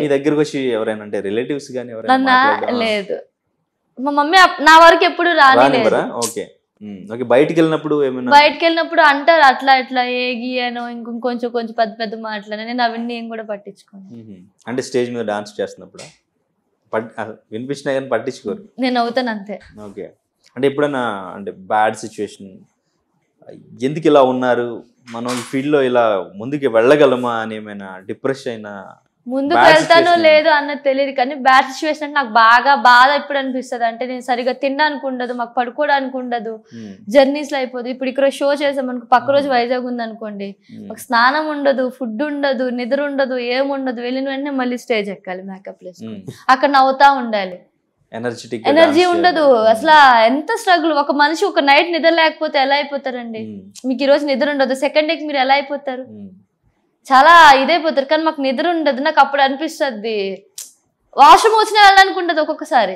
మీ దగ్గరకు వచ్చి ఎవరైనా అంటే రిలేటివ్స్ కానీ ఎవరైనా నన్ను మాట్లాడడం? లేదు మా మమ్మీ అప్- నా వరకు ఎప్పుడు రాని రానివ్వరా ఓకే ఉమ్, ఓకే బయటికి వెళ్ళినప్పుడు ఏమైనా బయటకు వెళ్ళినప్పుడు అంటారు అట్లా ఇట్లా ఏగియను ఇంకొంచెం కొంచెం పెద్ద పెద్ద మాటలు నేను అవన్నీ ఏం కూడా పట్టించుకోను ఉహు. అంటే స్టేజ్ మీద డాన్స్ చేస్తున్నప్పుడు పట్ వినిపించినా కానీ పట్టించుకోరు నేను అవుతాను అంతే ఓకే అంటే ఎప్పుడైనా అంటే బ్యాడ్ సిచ్యువేషన్ ఎందుకు ఇలా ఉన్నారు మనం ఈ field లో ఇలా ముందుకు వెళ్ళగలమా అని ఏమైనా డిప్రెస్ అయినా ముందుకు Bad వెళ్తానో situation. లేదో అన్నది తెలియదు కానీ బ్యాడ్ సిచ్యువేషన్ అంటే నాకు బాగా బాధ ఎప్పుడు అనిపిస్తుంది అంటే నేను సరిగా తినడానికి ఉండదు మాకు పడుకోవడానికి ఉండదు ఉమ్, జర్నీస్ లో అయిపోతుంది ఇప్పుడు ఇక్కడ షో చేసాం మనకు పక్క రోజు వైజాగ్ ఉంది అనుకోండి ఉమ్, మాకు స్నానం ఉండదు ఫుడ్ ఉండదు నిద్ర ఉండదు ఏం ఉండదు వెళ్ళిన వెంటనే మళ్ళీ స్టేజ్ ఎక్కాలి మేకప్ వేసి ఉమ్. అక్కడ నవ్వుతా ఉండాలి ఎనర్జెటిక్ ఎనర్జీ ఉండదు అసలు ఎంత స్ట్రగుల్ ఒక మనిషి ఒక నైట్ నిద్ర లేకపోతే ఎలా అయిపోతారండి మీకు ఈ రోజు నిద్ర ఉండదు సెకండ్ డేకి మీరు ఎలా అయిపోతారు చాలా ఇదైపోతారు కానీ మాకు నిద్ర ఉండదు నాకు అప్పుడు అనిపిస్తుంది వాష్రూమ్ వచ్చిన వెళ్ళాలనుకుంటది ఒక్కొక్కసారి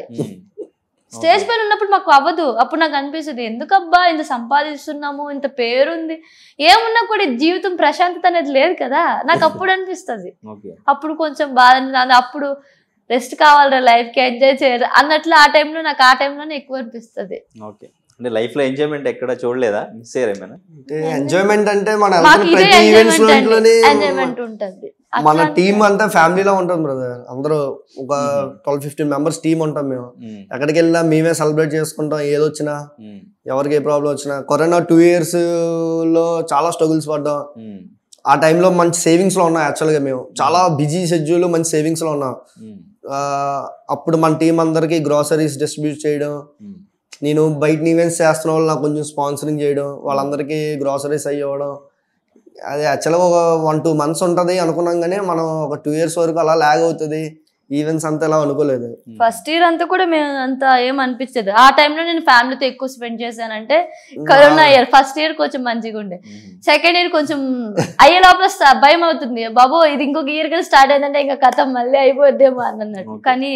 స్టేజ్ పైన ఉన్నప్పుడు మాకు అవ్వదు అప్పుడు నాకు అనిపిస్తుంది ఎందుకబ్బా ఇంత సంపాదిస్తున్నాము ఇంత పేరుంది ఏమున్నా కూడా ఈ జీవితం ప్రశాంతత అనేది లేదు కదా నాకు అప్పుడు అనిపిస్తుంది ఓకే అప్పుడు కొంచెం బాధ అనిపిస్తుంది. అప్పుడు రెస్ట్ కావాలరా లైఫ్ కి ఎంజాయ్ చేయరు అన్నట్లు ఆ టైంలో నాకు ఆ టైంలోనే ఎక్కువ అనిపిస్తుంది ఓకే అంటే లైఫ్ లో ఎంజాయ్మెంట్ ఎక్కడ చూడలేదా మిస్ అయ్యారు ఏమైనా అంటే ఎంజాయ్మెంట్ అంటే మన మాకు వెళ్తున్న ఇదే ప్రతి ఈవెంట్స్ ఎంజాయ్మెంట్ లోని ఎంజాయ్మెంట్ ఉంటుంది మన అట్లా టీం అంతా ఫ్యామిలీలో ఉంటుంది బ్రదర్ అందరూ ఒక Mhm. Twelve fifteen members team ఉంటాం మేము ఉమ్, ఎక్కడికి వెళ్ళినా మేమే సెలబ్రేట్ చేసుకుంటాం ఏదొచ్చినా ఉమ్, ఎవరికి ఏ ప్రాబ్లం వచ్చినా కరోనా టూ ఇయర్స్ లో చాలా స్ట్రగుల్స్ పడ్డాం ఉమ్, ఆ టైంలో మంచి సేవింగ్స్ లో ఉన్నాం యాక్చువల్ గా మేము చాలా బిజీ షెడ్యూల్ మంచి సేవింగ్స్ లో ఉన్నాం ఉమ్, ఆ, అప్పుడు మన టీం అందరికి గ్రాసరీస్ డిస్ట్రిబ్యూట్ చేయడం ఉమ్, నేను బయట ఈవెంట్స్ చేస్తున్న వాళ్ళు నాకు కొంచెం స్పాన్సరింగ్ చేయడం వాళ్ళందరికీ గ్రాసరీస్ అయ్యి ఇవ్వడం అది యాక్చువల్గా ఒక వన్ టూ మంత్స్ ఉంటుంది అనుకున్నాం కానీ మనం ఒక టూ ఇయర్స్ వరకు అలా లాగ్ అవుతుంది ఈవెంట్స్ అంతా ఎలా అనుకోలేదు ఉమ్. ఫస్ట్ ఇయర్ అంతా కూడా మేము అంత ఏం అనిపించదు ఆ టైంలో నేను ఫ్యామిలీతో ఎక్కువ స్పెండ్ చేశానంటే కరోనా ఇయర్ ఫస్ట్ ఇయర్ కొంచెం మంచిగా ఉండే ఉమ్, సెకండ్ ఇయర్ కొంచెం అయ్యే లోపల స్ట- భయం అవుతుంది బాబో ఇది ఇంకొక ఇయర్ కూడా స్టార్ట్ అయిందంటే ఇంకా కథ మళ్ళీ అయిపోద్దేమో అని అన్నట్టు Okay. కానీ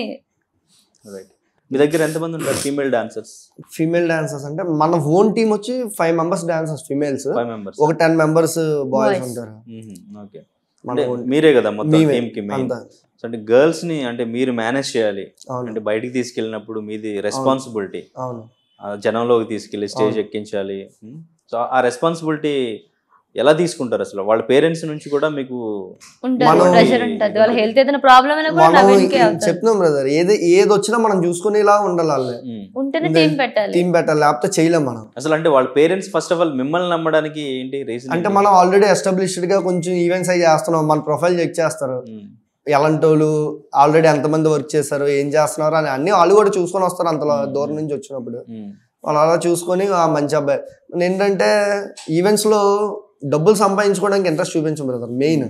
రైట్ మీ దగ్గర ఎంతమంది ఉంటారు ఫీమేల్ డాన్సర్స్ ఫీమేల్ డాన్సర్స్ అంటే మన ఓన్ టీం వచ్చి five members dancers females five members ఒక టెన్ మెంబర్స్ బాయ్స్ Boys. ఉంటారు ఓకే మన అంటే own- మీరే కదా మొత్తం మేమే. టీమ్ కి మెయిన్ అంతా అంటే గర్ల్స్ ని అంటే మీరు మేనేజ్ చేయాలి అవును అంటే బయటికి తీసుకెళ్ళినప్పుడు మీది రెస్పాన్సిబిలిటీ అవును జనంలోకి తీసుకెళ్ళి స్టేజ్ అవును. ఎక్కించాలి సో ఆ రెస్పాన్సిబిలిటీ ఎలా తీసుకుంటారు అసలు వాళ్ళ పేరెంట్స్ నుంచి కూడా మీకు ఉంటుంది మనం- ప్రెషర్ ఉంటుంది వాళ్ళ హెల్త్ ఏదైనా ప్రాబ్లం అయినా కూడా మనం నవీన్కే అవుతుంది చెప్తున్నాం బ్రదర్ ఏది ఏది వచ్చినా మనం చూసుకునేలా ఉండాలి వాళ్ళని ఉమ్. ఉంటేనే ఉండే- టీం పెట్టాలి టీం పెట్టాలి లేకపోతే చేయలేం మనం అసలు అంటే వాళ్ళ పేరెంట్స్ ఫస్ట్ ఆఫ్ ఆల్ మిమ్మల్ని నమ్మడానికి ఏంటి రీజన్ అంటే మనం ఆల్రెడీ ఎస్టాబ్లిష్డ్ గా కొంచెం ఈవెంట్స్ అవి చేస్తున్నాం మన ప్రొఫైల్ చెక్ చేస్తారు ఎలాంటి వాళ్ళు ఆల్రెడీ ఎంతమంది వర్క్ చేస్తారు ఏం చేస్తున్నారు అని అన్ని వాళ్ళు కూడా చూసుకొని వస్తారు అంత Hmm. దూరం నుంచి వచ్చినప్పుడు వాళ్ళు అలా చూసుకొని ఆ మంచి అబ్బాయి ఏంటంటే ఈవెంట్స్ లో డబ్బులు సంపాదించుకోవడానికి ఇంట్రెస్ట్ చూపించం బ్రదర్ మెయిన్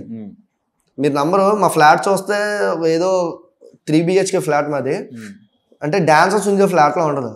మీరు నంబరు మా ఫ్లాట్ చూస్తే ఏదో త్రీ బిహెచ్కే ఫ్లాట్ మాది అంటే డాన్సర్స్ ఉండే ఫ్లాట్ లో ఉండదు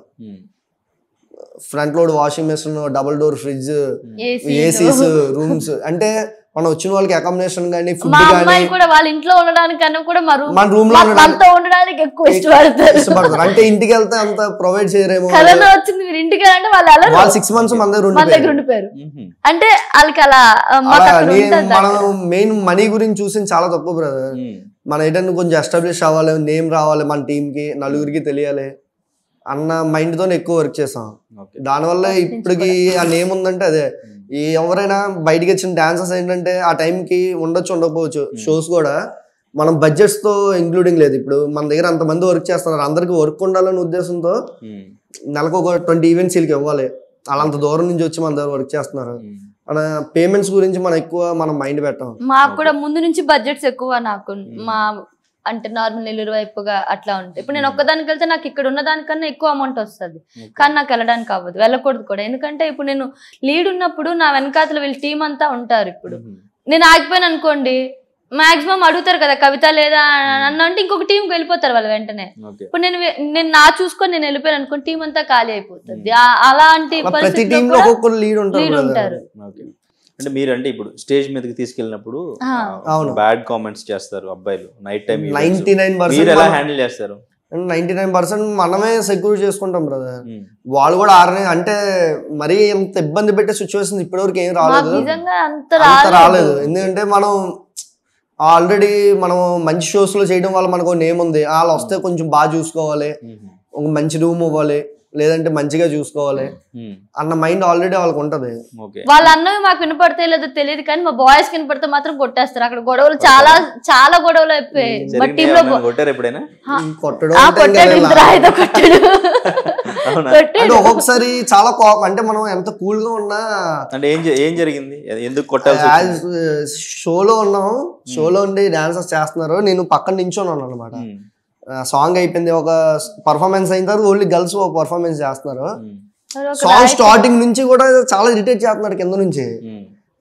front load washing machine double door fridge ACs rooms అంటే మనం వచ్చిన వాళ్ళకి అకామిడేషన్ కానీ ఫుడ్ మా కానీ అమ్మాయి కూడా వాళ్ళ ఇంట్లో ఉండడానికన్నా కూడా మా రూమ్ మన రూమ్ లో ఉండడానికి మనతో ఉండడానికి ఎక్కువ ఇష్టపడతారు ఇష్టపడతారు అంటే ఇంటికి వెళ్తే అంత ప్రొవైడ్ చేయరేమో కరోనా వచ్చింది మీరు ఇంటికి అంటే వాళ్ళు అలా వాళ్ళు సిక్స్ మంత్స్ మన దగ్గర మన దగ్గర ఉండిపోయారు ఉండిపోయారు అంటే వాళ్ళకి అలా ఆ, మాకు అలా అక్కడ నేను- ఉంటుంది మనం అక్కడ. మెయిన్ మనీ గురించి చూసింది చాలా తక్కువ బ్రదర్ మన ఏంటంటే కొంచెం ఎస్టాబ్లిష్ అవ్వాలి నేమ్ రావాలి మన టీం కి నలుగురికి తెలియాలి అన్న మైండ్ తోనే ఎక్కువ వర్క్ చేసాం దానివల్ల First నుంచి ఇప్పటికి ఆ నేమ్ ఉందంటే అదే ఈ ఎవరైనా బయటికి వచ్చిన డాన్సర్స్ ఏంటంటే ఆ టైంకి ఉండొచ్చు ఉండకపోవచ్చు షోస్ కూడా మనం బడ్జెట్స్ తో ఇంక్లూడింగ్ లేదు ఇప్పుడు మన దగ్గర అంతమంది వర్క్ చేస్తున్నారు అందరికి వర్క్ ఉండాలనే ఉద్దేశంతో నెలకు ఒక ట్వంటీ ఈవెంట్స్ వీళ్ళకి ఇవ్వాలి వాళ్ళు అంత దూరం నుంచి వచ్చి మన దగ్గర వర్క్ చేస్తున్నారు మన పేమెంట్స్ గురించి మనం ఎక్కువ మనం మైండ్ పెట్టాం మాకు కూడా ముందు నుంచి బడ్జెట్స్ ఎక్కువ నాకు మా అంటే నార్మల్ నెల్లూరు వైపుగా అట్లా ఉంటాయి ఇప్పుడు నేను ఒక్కదానికి వెళ్తే నాకు ఇక్కడ ఉన్న దానికన్నా ఎక్కువ అమౌంట్ వస్తుంది కానీ నాకు వెళ్ళడానికి అవ్వదు వెళ్ళకూడదు కూడా ఎందుకంటే ఇప్పుడు నేను లీడ్ ఉన్నప్పుడు నా వెనకాతల వీళ్ళ టీం అంతా ఉంటారు ఇప్పుడు నేను ఆగిపోయాను అనుకోండి మాక్సిమం అడుగుతారు కదా కవిత లేదా అని అంటే ఇంకొక టీంకి వెళ్ళిపోతారు వాళ్ళు వెంటనే ఓకే ఇప్పుడు నేను వె- నేను నా చూసుకొని నేను వెళ్ళిపోయాను అనుకో టీం అంతా ఖాళీ అయిపోతుంది ఆ- అలాంటి అలా ప్రతి పరిస్థితిలో టీమ్ లో కూడా ఒక్కొక్కరు లీడ్ ఉంటారు lead brother. ఉంటారు ఓకే అంటే మీరు అంటే ఇప్పుడు స్టేజ్ మీదకి తీసుకెళ్ళినప్పుడు ఆ. అవును. బ్యాడ్ కామెంట్స్ చేస్తారు అబ్బాయిలు నైట్ టైం నైన్టీ నైన్ మీరు ఎలా పర్సెంట్ హ్యాండిల్ చేస్తారు నైన్టీ నైన్ పర్సెంట్ మనమే సెక్యూర్ చేసుకుంటాం బ్రదర్ వాళ్ళు కూడా ఆరనే అంటే మరీ ఎంత ఇబ్బంది పెట్టే సిచ్యువేషన్ ఇప్పటివరకు ఏం మాకు రాలేదు నిజంగా అంత అంత రాలేదు రాలేదు ఎందుకంటే మనం ఆల్రెడీ మనం మంచి షోస్ లో చేయడం వల్ల మనకు నేమ్ ఉంది వాళ్ళు వస్తే కొంచెం బాగా చూసుకోవాలి ఒక మంచి రూమ్ ఇవ్వాలి లేదంటే మంచిగా చూసుకోవాలి అన్న మైండ్ ఆల్రెడీ వాళ్ళకి ఉంటది ఓకే వాళ్ళ అన్నవి మాకు వినపడతాయి లేదో తెలియదు కానీ మా బాయ్స్ వినపడితే మాత్రం కొట్టేస్తారు అక్కడ గొడవలు చాలా చాలా గొడవలు అయిపోయాయి మా టీమ్ లో జరిగిన కొట్టారు ఎప్పుడైనా ఈ కొట్టడం ఆ అంటే ఇంకా కొట్టాడు ఇలా- ఇద్దరు ఆయన కొట్టాడు అవునా? కొట్టాడు అంటే ఒక్కొక్కసారి చాలా కోపం అంటే మనం ఎంత కూల్ గా ఉన్నా అంటే ఏం జ- ఏం జరిగింది ఎందుకు కొట్టాల్సి వచ్చింది? యాజ్ షోలో ఉన్నాం షోలో ఉండి డాన్సర్స్ చేస్తున్నారు నేను పక్కన నించొని ఉన్నాను అనమాట ఉమ్, సాంగ్ అయిపోయింది ఒక పర్ఫార్మెన్స్ అయిన తర్వాత ఓన్లీ గర్ల్స్ ఒక పర్ఫార్మెన్స్ చేస్తున్నారు ఉమ్, మరి ఒక సాంగ్ రాయి- స్టార్టింగ్ నుంచి కూడా చాలా ఇరిటేట్ చేస్తున్నారు కింద నుంచి ఉమ్.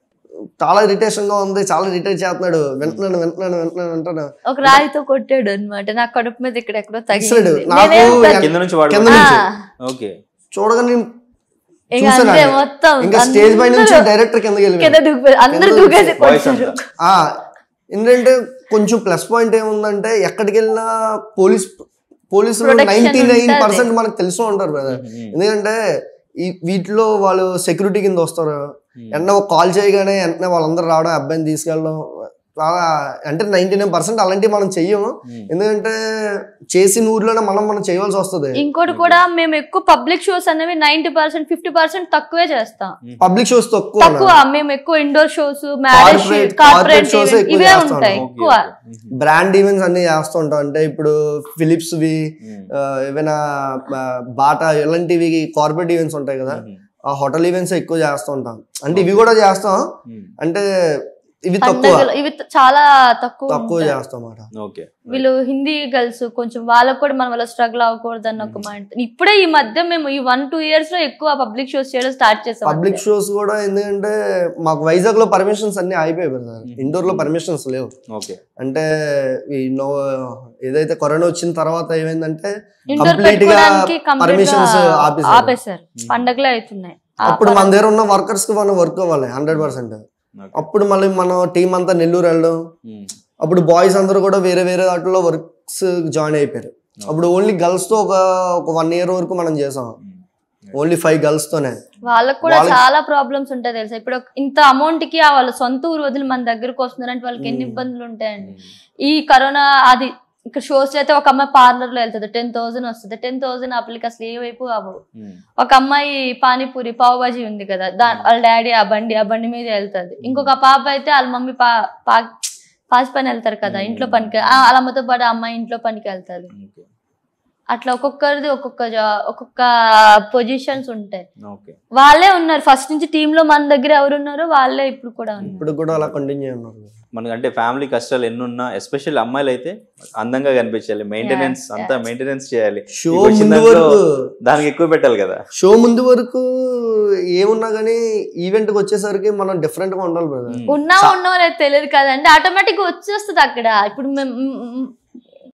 చాలా ఇరిటేషన్ గా ఉంది చాలా ఇరిటేట్ చేస్తున్నాడు వింటున్నాను వింటున్నాను వింటున్నాను వింటున్నాను ఒక రాయితో కొట్టాడు అనమాట నా కడుపు మీద ఇక్కడ ఎక్కడో ఇస్తాడు. తగిలింది నాకు నేనేం ఎంత- పెద్ద- కింద నుంచి వాడు కింద కొట్టాడు. నుంచి. ఆ, ఓకే చూడగానే నేను ఇక చూసాను అంతే అది. మొత్తం ఇంకా స్టేజ్ పై నుంచి అందరూ డైరెక్టర్ కిందకి కింద వెళ్ళిపోయాడు దూకి అందరు కింద దూకేసి బాయ్స్ కొట్టారు అంతా ఆ, ఏంటంటే కొంచెం ప్లస్ పాయింట్ ఏముందంటే ఎక్కడికి వెళ్ళినా పోలీస్ పోలీసులు Protection నైన్టీ నైన్ ఉంటది. పర్సెంట్ మనకు తెలుసు ఉంటారు బ్రదర్ ఉమ్, ఎందుకంటే ఈ వీటిలో వాళ్ళు సెక్యూరిటీ కింద వస్తారు ఉమ్, వెంటనే ఒక కాల్ చేయగానే వెంటనే వాళ్ళందరూ రావడం అబ్బాయిని తీసుకెళ్ళడం చాలా అంటే నైన్టీ నైన్ పర్సెంట్ అలాంటివి మనం చెయ్యము ఉమ్, ఎందుకంటే చేసిన ఊర్లోనే మనం మనం చేయవలసి వస్తుంది ఇంకోటి కూడా మేము ఎక్కువ పబ్లిక్ షోస్ అనేవి నైన్టీ పర్సెంట్ ఫిఫ్టీ పర్సెంట్ తక్కువే చేస్తాం పబ్లిక్ షోస్ తక్కువ తక్కువ మేము ఎక్కువ indoor shows marriage Corporate- corporate corporate shows ఎక్కువ ఇవే చేస్తాం. ఉంటాయి ఓకే, ఎక్కువ ఓకే. ఉమ్, బ్రాండ్ ఈవెంట్స్ అన్ని చేస్తుంటాం అంటే ఇప్పుడు ఫిలిప్స్ వి ఉమ్, ఆ, ఏవైనా ఆ, బాటా ఇలాంటివి కార్పొరేట్ ఈవెంట్స్ ఉంటాయి కదా ఉమ్, ఆ హోటల్ ఈవెంట్స్ ఎక్కువ చేస్తుంటాం అంటే ఇవి కూడా చేస్తాం ఉమ్, అంటే ఇవి తక్కువ పండగలు ఇవి త- చాలా తక్కువ తక్కువ ఉంటాయి. చేస్తాం అన్నమాట ఓకే వీళ్ళు హిందీ గర్ల్స్ కొంచెం వాళ్ళకు కూడా మన వల్ల స్ట్రగుల్ అవ్వకూడదు అన్న ఒక మైండ్ ఇప్పుడే ఈ మధ్య మేము ఈ వన్ టూ ఇయర్స్ లో ఎక్కువ పబ్లిక్ షోస్ చేయడం స్టార్ట్ చేసాం పబ్లిక్ షోస్ కూడా ఎందుకంటే మాకు వైజాగ్ లో పర్మిషన్స్ అన్ని అయిపోయాయి బ్రదర్ Mhm. ఇండోర్ లో పర్మిషన్స్ లేవు ఓకే అంటే ఈ నో ఏదైతే కరోనా వచ్చిన తర్వాత ఏమైందంటే ఇండోర్ complete గా పెట్టుకోవడానికి complete గా permissions ఆపేశారు. ఆపేశారు పండగలే అవుతున్నాయి ఆ అప్పుడు పర- మన దగ్గర ఉన్న వర్కర్స్ కి మనం వర్క్ అవ్వాలి హండ్రెడ్ పర్సెంట్ ఓకే. అప్పుడు మళ్ళీ మన టీం అంతా నెల్లూరు వెళ్ళడం ఉమ్, అప్పుడు బాయ్స్ అందరూ కూడా వేరే వేరే వాటిలో వర్క్స్ జాయిన్ అయిపోయారు అప్పుడు ఓన్లీ గర్ల్స్ తో ఒక ఒక వన్ ఇయర్ వరకు మనం చేసాం ఉమ్, ఓన్లీ ఫైవ్ గర్ల్స్ తోనే వాళ్ళకి కూడా వాళ్ళకి- చాలా ప్రాబ్లమ్స్ ఉంటాయి తెలుసా ఇప్పుడు ఒక- ఇంత అమౌంట్ కి ఆ వాళ్ళ సొంత ఊరు వదిలి మన దగ్గరకు వస్తున్నారంటే వాళ్ళకి ఎన్ని Hmm. ఇబ్బందులు ఉంటాయండి ఉమ్, ఈ కరోనా అది ఇక్కడ షోస్ అయితే ఒక అమ్మాయి పార్లర్ లో వెళ్తుంది టెన్ థౌసండ్ వస్తుంది టెన్ థౌసండ్ ఆ పిల్లకి అసలు ఏ వైపు అవ్వవు ఉమ్, ఒక అమ్మాయి పానీపూరి పావు బాజీ ఉంది కదా దా వాళ్ళ డాడీ ఆ బండి ఆ బండి మీద వెళ్తుంది ఇంకొక పాప అయితే వాళ్ళ మమ్మీ పా పా పాచి పని వెళ్తారు కదా Hmm. ఇంట్లో పనికి ఆ, వాళ్ళ అమ్మతో పాటు ఆ అమ్మాయి ఇంట్లో పనికి వెళ్తారు ఓకే అట్లా ఒక్కొక్కరిది ఒక్కొక్క జా- ఒక్కొక్క పొజిషన్స్ ఉంటాయి ఓకే వాళ్ళే ఉన్నారు ఫస్ట్ నుంచి టీమ్ లో మన దగ్గర ఎవరు ఉన్నారో వాళ్ళే ఇప్పుడు కూడా ఉన్నారు ఇప్పుడు కూడా అలా కంటిన్యూ ఉన్నారు మనకు అంటే ఫ్యామిలీ కష్టాలు ఎన్నున్నా ఎస్పెషల్లీ అమ్మాయిలు అయితే అందంగా కనిపించాలి మెయింటెనెన్స్ Yeah, అంతా మెయింటెనెన్స్ చేయాలి షో మీకు వచ్చిన ముందు దాంట్లో వరకు దానికి ఎక్కువ పెట్టాలి కదా షో ముందు వరకు ఏమున్నా కానీ ఈవెంట్ కి వచ్చేసరికి మనం డిఫరెంట్ గా ఉండాలి బ్రదర్ ఉమ్, ఉన్నా ఉన్నో అనేది తెలియదు కదండి ఆటోమేటిక్ వచ్చేస్తుంది అక్కడ ఇప్పుడు మేము మ్, మ్,